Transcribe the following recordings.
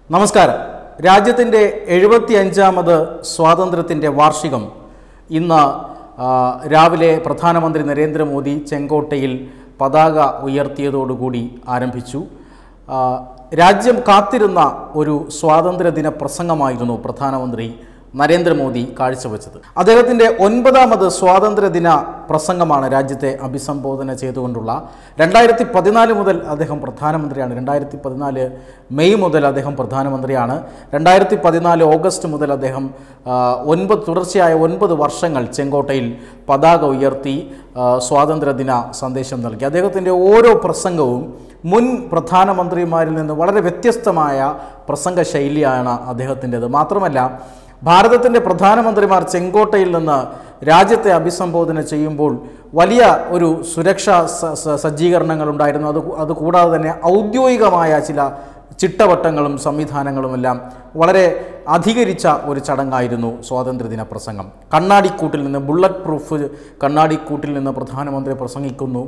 നമസ്കാരം രാജ്യത്തിൻ്റെ എഴുപത്തി അഞ്ചാമത് സ്വാതന്ത്ര്യത്തിൻ്റെ വാർഷികം ഇന്ന് ആ, രാവിലെ പ്രധാനമന്ത്രി നരേന്ദ്രമോദി ചെങ്കോട്ടയിൽ പതാക ഉയർത്തിയതോടുകൂടി ആരംഭിച്ചു ആ, രാജ്യം കാത്തിരുന്ന ഒരു സ്വാതന്ത്ര്യദിന പ്രസംഗമായിരുന്നു പ്രധാനമന്ത്രി നരേന്ദ്രമോദി കാഴ്ചവെച്ചത് അദ്ദേഹത്തിൻ്റെ ഒൻപതാമത് സ്വാതന്ത്ര്യദിന പ്രസംഗമാണ് രാജ്യത്തെ അഭിസംബോധന ചെയ്തുകൊണ്ടുള്ള രണ്ടായിരത്തി പതിനാല് മുതൽ അദ്ദേഹം പ്രധാനമന്ത്രിയാണ് രണ്ടായിരത്തി പതിനാല് മെയ് മുതൽ അദ്ദേഹം പ്രധാനമന്ത്രിയാണ് രണ്ടായിരത്തി പതിനാല് ഓഗസ്റ്റ് മുതൽ അദ്ദേഹം ആ, ഒൻപത് തുടർച്ചയായ ഒൻപത് വർഷങ്ങൾ ചെങ്കോട്ടയിൽ പതാക ഉയർത്തി ആ, സ്വാതന്ത്ര്യദിന സന്ദേശം നൽകി അദ്ദേഹത്തിൻ്റെ ഓരോ പ്രസംഗവും മുൻ പ്രധാനമന്ത്രിമാരിൽ നിന്ന് വളരെ വ്യത്യസ്തമായ പ്രസംഗ ശൈലിയാണ് അദ്ദേഹത്തിൻ്റെത് മാത്രമല്ല ഭാരതത്തിൻ്റെ പ്രധാനമന്ത്രിമാർ ചെങ്കോട്ടയിൽ നിന്ന് രാജ്യത്തെ അഭിസംബോധന ചെയ്യുമ്പോൾ വലിയ ഒരു സുരക്ഷാ സ- സ- സജ്ജീകരണങ്ങളുണ്ടായിരുന്നു അത് കൂ- അത് കൂടാതെ തന്നെ ഔദ്യോഗികമായ ചില ചിട്ടവട്ടങ്ങളും സംവിധാനങ്ങളുമെല്ലാം വളരെ അധികരിച്ച ഒരു ചടങ്ങായിരുന്നു സ്വാതന്ത്ര്യദിന പ്രസംഗം കണ്ണാടിക്കൂട്ടിൽ നിന്ന് ബുള്ളറ്റ് പ്രൂഫ് കണ്ണാടിക്കൂട്ടിൽ നിന്ന് പ്രധാനമന്ത്രി പ്രസംഗിക്കുന്നു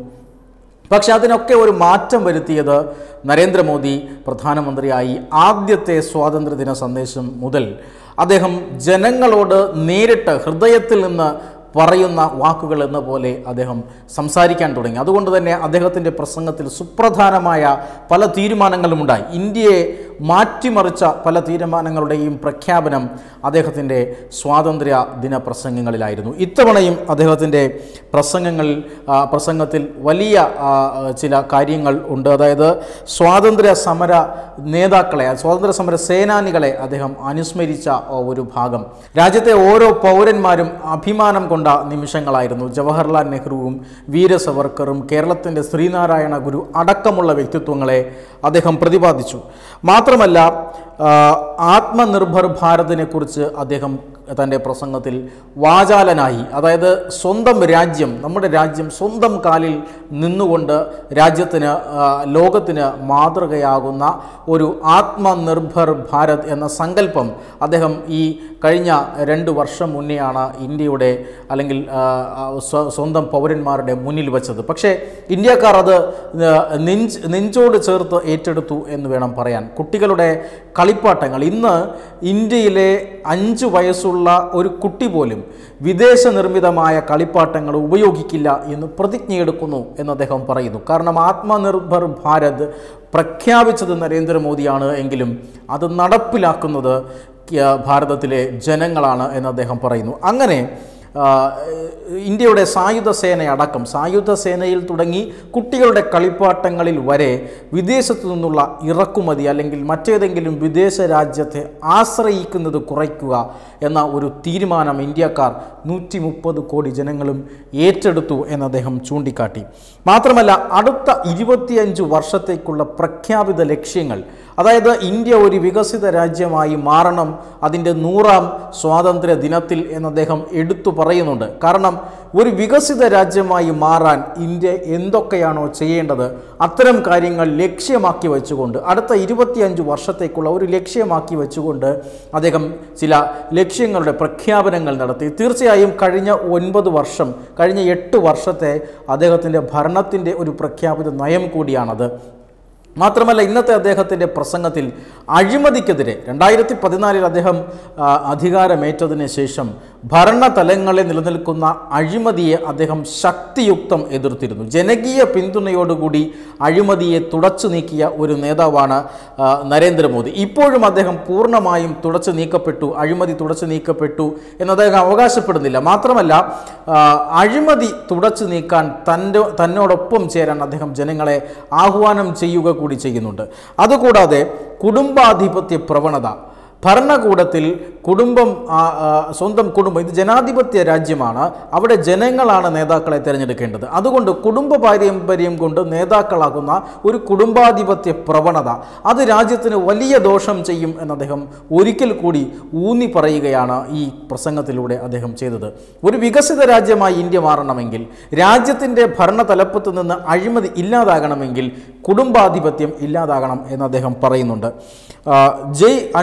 പക്ഷെ അതിനൊക്കെ ഒരു മാറ്റം വരുത്തിയത് നരേന്ദ്രമോദി പ്രധാനമന്ത്രിയായി ആദ്യത്തെ സ്വാതന്ത്ര്യദിന സന്ദേശം മുതൽ അദ്ദേഹം ജനങ്ങളോട് നേരിട്ട് ഹൃദയത്തിൽ നിന്ന് പറയുന്ന വാക്കുകൾ എന്ന പോലെ അദ്ദേഹം സംസാരിക്കാൻ തുടങ്ങി അതുകൊണ്ട് തന്നെ അദ്ദേഹത്തിൻ്റെ പ്രസംഗത്തിൽ സുപ്രധാനമായ പല തീരുമാനങ്ങളുമുണ്ടായി ഇന്ത്യയെ മാറ്റിമറിച്ച പല തീരുമാനങ്ങളുടെയും പ്രഖ്യാപനം അദ്ദേഹത്തിൻ്റെ സ്വാതന്ത്ര്യ ദിന പ്രസംഗങ്ങളിലായിരുന്നു ഇത്തവണയും അദ്ദേഹത്തിൻ്റെ പ്രസംഗങ്ങളിൽ ആ, പ്രസംഗത്തിൽ വലിയ ആ, ചില കാര്യങ്ങൾ ഉണ്ട് അതായത് സ്വാതന്ത്ര്യ സമര നേതാക്കളെ സ്വാതന്ത്ര്യ സമര സേനാനികളെ അദ്ദേഹം അനുസ്മരിച്ച ആ, ഒരു ഭാഗം രാജ്യത്തെ ഓരോ പൗരന്മാരും അഭിമാനം കൊണ്ട നിമിഷങ്ങളായിരുന്നു ജവഹർലാൽ നെഹ്റുവും വീര സവർക്കറും കേരളത്തിൻ്റെ ശ്രീനാരായണ ഗുരു അടക്കമുള്ള വ്യക്തിത്വങ്ങളെ അദ്ദേഹം പ്രതിപാദിച്ചു മാത്രമല്ല ആ, ആത്മനിർഭർ ഭാരതിനെക്കുറിച്ച് അദ്ദേഹം തൻ്റെ പ്രസംഗത്തിൽ വാചാലനായി അതായത് സ്വന്തം രാജ്യം നമ്മുടെ രാജ്യം സ്വന്തം കാലിൽ നിന്നുകൊണ്ട് രാജ്യത്തിന് ആ, ലോകത്തിന് മാതൃകയാകുന്ന ഒരു ആത്മനിർഭർ ഭാരത് എന്ന സങ്കല്പം അദ്ദേഹം ഈ കഴിഞ്ഞ രണ്ട് വർഷം മുന്നെയാണ് ഇന്ത്യയുടെ അല്ലെങ്കിൽ ആ, ആ, സ്വ- സ്വന്തം പൗരന്മാരുടെ മുന്നിൽ വച്ചത് പക്ഷേ ഇന്ത്യക്കാർ അത് ആ, നെഞ്ച് നെഞ്ചോട് ചേർത്ത് ഏറ്റെടുത്തു എന്ന് വേണം പറയാൻ കുട്ടികളുടെ കളിപ്പാട്ടങ്ങൾ ഇന്ന് ഇന്ത്യയിലെ അഞ്ച് വയസ്സുള്ള ഒരു കുട്ടി പോലും വിദേശ നിർമ്മിതമായ കളിപ്പാട്ടങ്ങൾ ഉപയോഗിക്കില്ല എന്ന് പ്രതിജ്ഞയെടുക്കുന്നു എന്ന് അദ്ദേഹം പറയുന്നു കാരണം ആത്മനിർഭർ ഭാരത് പ്രഖ്യാപിച്ചത് നരേന്ദ്രമോദിയാണ് എങ്കിലും അത് നടപ്പിലാക്കുന്നത് ക- ഭാരതത്തിലെ ജനങ്ങളാണ് എന്ന് അദ്ദേഹം പറയുന്നു അങ്ങനെ ആ, ഇന്ത്യയുടെ സായുധ സേനയടക്കം സായുധ സേനയിൽ തുടങ്ങി കുട്ടികളുടെ കളിപ്പാട്ടങ്ങളിൽ വരെ വിദേശത്തു നിന്നുള്ള ഇറക്കുമതി അല്ലെങ്കിൽ മറ്റേതെങ്കിലും വിദേശ രാജ്യത്തെ ആശ്രയിക്കുന്നത് കുറയ്ക്കുക എന്ന ഒരു തീരുമാനം ഇന്ത്യക്കാർ നൂറ്റി മുപ്പത് കോടി ജനങ്ങളും ഏറ്റെടുത്തു എന്ന് അദ്ദേഹം ചൂണ്ടിക്കാട്ടി മാത്രമല്ല അടുത്ത ഇരുപത്തിയഞ്ച് വർഷത്തേക്കുള്ള പ്രഖ്യാപിത ലക്ഷ്യങ്ങൾ അതായത് ഇന്ത്യ ഒരു വികസിത രാജ്യമായി മാറണം അതിൻ്റെ നൂറാം സ്വാതന്ത്ര്യ ദിനത്തിൽ എന്ന് അദ്ദേഹം എടുത്തു പറയുന്നുണ്ട് കാരണം ഒരു വികസിത രാജ്യമായി മാറാൻ ഇന്ത്യ എന്തൊക്കെയാണോ ചെയ്യേണ്ടത് അത്തരം കാര്യങ്ങൾ ലക്ഷ്യമാക്കി വെച്ചുകൊണ്ട് അടുത്ത ഇരുപത്തിയഞ്ച് വർഷത്തേക്കുള്ള ഒരു ലക്ഷ്യമാക്കി വെച്ചുകൊണ്ട് അദ്ദേഹം ചില ലക്ഷ്യങ്ങളുടെ പ്രഖ്യാപനങ്ങൾ നടത്തി തീർച്ചയായും കഴിഞ്ഞ ഒൻപത് വർഷം കഴിഞ്ഞ എട്ട് വർഷത്തെ അദ്ദേഹത്തിൻ്റെ ഭരണത്തിൻ്റെ ഒരു പ്രഖ്യാപിത നയം കൂടിയാണത് മാത്രമല്ല ഇന്നത്തെ അദ്ദേഹത്തിൻ്റെ പ്രസംഗത്തിൽ അഴിമതിക്കെതിരെ രണ്ടായിരത്തി പതിനാലിൽ അദ്ദേഹം ആ, അധികാരമേറ്റതിന് ശേഷം ഭരണതലങ്ങളിൽ നിലനിൽക്കുന്ന അഴിമതിയെ അദ്ദേഹം ശക്തിയുക്തം എതിർത്തിരുന്നു ജനകീയ പിന്തുണയോടുകൂടി അഴിമതിയെ തുടച്ചു നീക്കിയ ഒരു നേതാവാണ് ആ, നരേന്ദ്രമോദി ഇപ്പോഴും അദ്ദേഹം പൂർണ്ണമായും തുടച്ചു നീക്കപ്പെട്ടു അഴിമതി തുടച്ചു നീക്കപ്പെട്ടു എന്ന് അദ്ദേഹം അവകാശപ്പെടുന്നില്ല മാത്രമല്ല ആ, അഴിമതി തുടച്ചു നീക്കാൻ തൻ്റെ തന്നോടൊപ്പം ചേരാൻ അദ്ദേഹം ജനങ്ങളെ ആഹ്വാനം ചെയ്യുക കൂടി ചെയ്യുന്നുണ്ട് അതുകൂടാതെ കുടുംബാധിപത്യ പ്രവണത ഭരണകൂടത്തിൽ കുടുംബം ആ, ആ, സ്വന്തം കുടുംബം ഇത് ജനാധിപത്യ രാജ്യമാണ് അവിടെ ജനങ്ങളാണ് നേതാക്കളെ തിരഞ്ഞെടുക്കേണ്ടത് അതുകൊണ്ട് കുടുംബ പാരമ്പര്യം കൊണ്ട് നേതാക്കളാകുന്ന ഒരു കുടുംബാധിപത്യ പ്രവണത അത് രാജ്യത്തിന് വലിയ ദോഷം ചെയ്യും എന്ന് അദ്ദേഹം ഒരിക്കൽ കൂടി ഊന്നി പറയുകയാണ് ഈ പ്രസംഗത്തിലൂടെ അദ്ദേഹം ചെയ്തത് ഒരു വികസിത രാജ്യമായി ഇന്ത്യ മാറണമെങ്കിൽ രാജ്യത്തിൻ്റെ ഭരണതലപ്പത്ത് നിന്ന് അഴിമതി ഇല്ലാതാകണമെങ്കിൽ കുടുംബാധിപത്യം ഇല്ലാതാകണം എന്ന് അദ്ദേഹം പറയുന്നുണ്ട് ആ, ജയ് അനുസന്ധ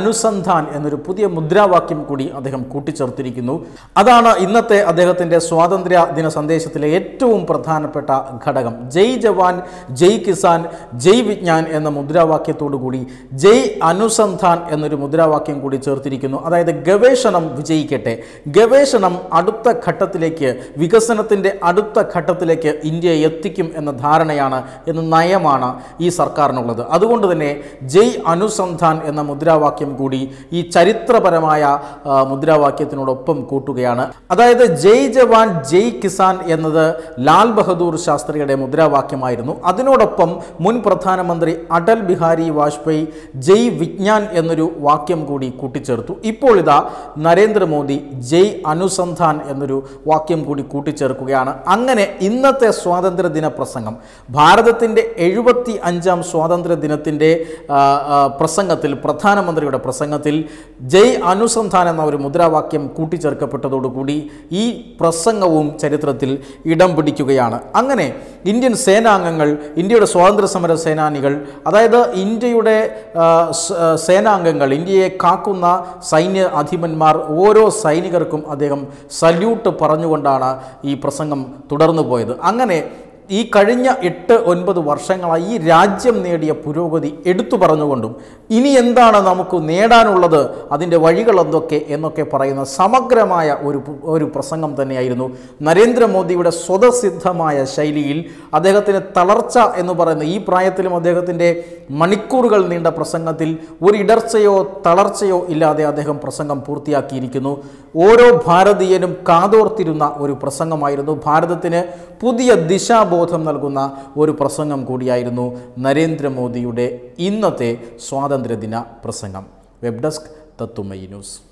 അനുസന്ധാൻ എന്നൊരു പുതിയ മുദ്രാവാക്യം കൂടി അദ്ദേഹം കൂട്ടിച്ചേർത്തിരിക്കുന്നു അതാണ് ഇന്നത്തെ അദ്ദേഹത്തിൻ്റെ സ്വാതന്ത്ര്യ ദിന സന്ദേശത്തിലെ ഏറ്റവും പ്രധാനപ്പെട്ട ഘടകം ജയ് ജവാൻ ജയ് കിസാൻ ജയ് വിജ്ഞാൻ എന്ന മുദ്രാവാക്യത്തോടു കൂടി ജയ് അനുസന്ധാൻ എന്നൊരു മുദ്രാവാക്യം കൂടി ചേർത്തിരിക്കുന്നു അതായത് ഗവേഷണം വിജയിക്കട്ടെ ഗവേഷണം അടുത്ത ഘട്ടത്തിലേക്ക് വികസനത്തിൻ്റെ അടുത്ത ഘട്ടത്തിലേക്ക് ഇന്ത്യ എത്തിക്കും എന്ന ധാരണയാണ് എന്ന നയമാണ് ഈ സർക്കാരിനുള്ളത് അതുകൊണ്ട് തന്നെ ജയ് അനുസന്ധാൻ എന്ന മുദ്രാവാക്യം കൂടി ഈ ചരിത്രപരമായ ആ, മുദ്രാവാക്യത്തിനോടൊപ്പം കൂട്ടുകയാണ് അതായത് ജയ് ജവാൻ ജയ് കിസാൻ എന്നത് ലാൽ ബഹദൂർ ശാസ്ത്രിയുടെ മുദ്രാവാക്യമായിരുന്നു അതിനോടൊപ്പം മുൻ പ്രധാനമന്ത്രി അടൽ ബിഹാരി വാജ്പേയി ജയ് വിജ്ഞാൻ എന്നൊരു വാക്യം കൂടി കൂട്ടിച്ചേർത്തു ഇപ്പോൾ ഇതാ നരേന്ദ്രമോദി ജയ് അനുസന്ധാൻ എന്നൊരു വാക്യം കൂടി കൂട്ടിച്ചേർക്കുകയാണ് അങ്ങനെ ഇന്നത്തെ സ്വാതന്ത്ര്യ ദിന പ്രസംഗം ഭാരതത്തിൻ്റെ എഴുപത്തി അഞ്ചാം സ്വാതന്ത്ര്യ ദിനത്തിൻ്റെ ആ, ആ, പ്രസംഗത്തിൽ പ്രധാനമന്ത്രിയുടെ പ്രസംഗത്തിൽ ജയ് അനുസന്ധാൻ എന്ന ഒരു മുദ്രാവാക്യം കൂട്ടിച്ചേർക്കപ്പെട്ടതോടുകൂടി ഈ പ്രസംഗവും ചരിത്രത്തിൽ ഇടം പിടിക്കുകയാണ് അങ്ങനെ ഇന്ത്യൻ സേനാംഗങ്ങൾ ഇന്ത്യയുടെ സ്വാതന്ത്ര്യ സമര സേനാനികൾ അതായത് ഇന്ത്യയുടെ ആ, സ- ആ, സേനാംഗങ്ങൾ ഇന്ത്യയെ കാക്കുന്ന സൈന്യ അധിപന്മാർ ഓരോ സൈനികർക്കും അദ്ദേഹം സല്യൂട്ട് പറഞ്ഞുകൊണ്ടാണ് ഈ പ്രസംഗം തുടർന്നു പോയത് അങ്ങനെ ഈ കഴിഞ്ഞ എട്ട് ഒൻപത് വർഷങ്ങളായി ഈ രാജ്യം നേടിയ പുരോഗതി എടുത്തു പറഞ്ഞുകൊണ്ടും ഇനി എന്താണ് നമുക്ക് നേടാനുള്ളത് അതിൻ്റെ വഴികൾ എന്തൊക്കെ എന്നൊക്കെ പറയുന്ന സമഗ്രമായ ഒരു പു- ഒരു പ്രസംഗം തന്നെയായിരുന്നു നരേന്ദ്രമോദിയുടെ സ്വതസിദ്ധമായ ശൈലിയിൽ അദ്ദേഹത്തിന് തളർച്ച എന്ന് പറയുന്ന ഈ പ്രായത്തിലും അദ്ദേഹത്തിൻ്റെ മണിക്കൂറുകൾ നീണ്ട പ്രസംഗത്തിൽ ഒരു ഇടർച്ചയോ തളർച്ചയോ ഇല്ലാതെ അദ്ദേഹം പ്രസംഗം പൂർത്തിയാക്കിയിരിക്കുന്നു ഓരോ ഭാരതീയനും കാതോർത്തിരുന്ന ഒരു പ്രസംഗമായിരുന്നു ഭാരതത്തിന് പുതിയ ദിശാബോധം നൽകുന്ന ഒരു പ്രസംഗം കൂടിയായിരുന്നു നരേന്ദ്രമോദിയുടെ ഇന്നത്തെ സ്വാതന്ത്ര്യദിന പ്രസംഗം വെബ് ഡെസ്ക് തത്തുമയി ന്യൂസ്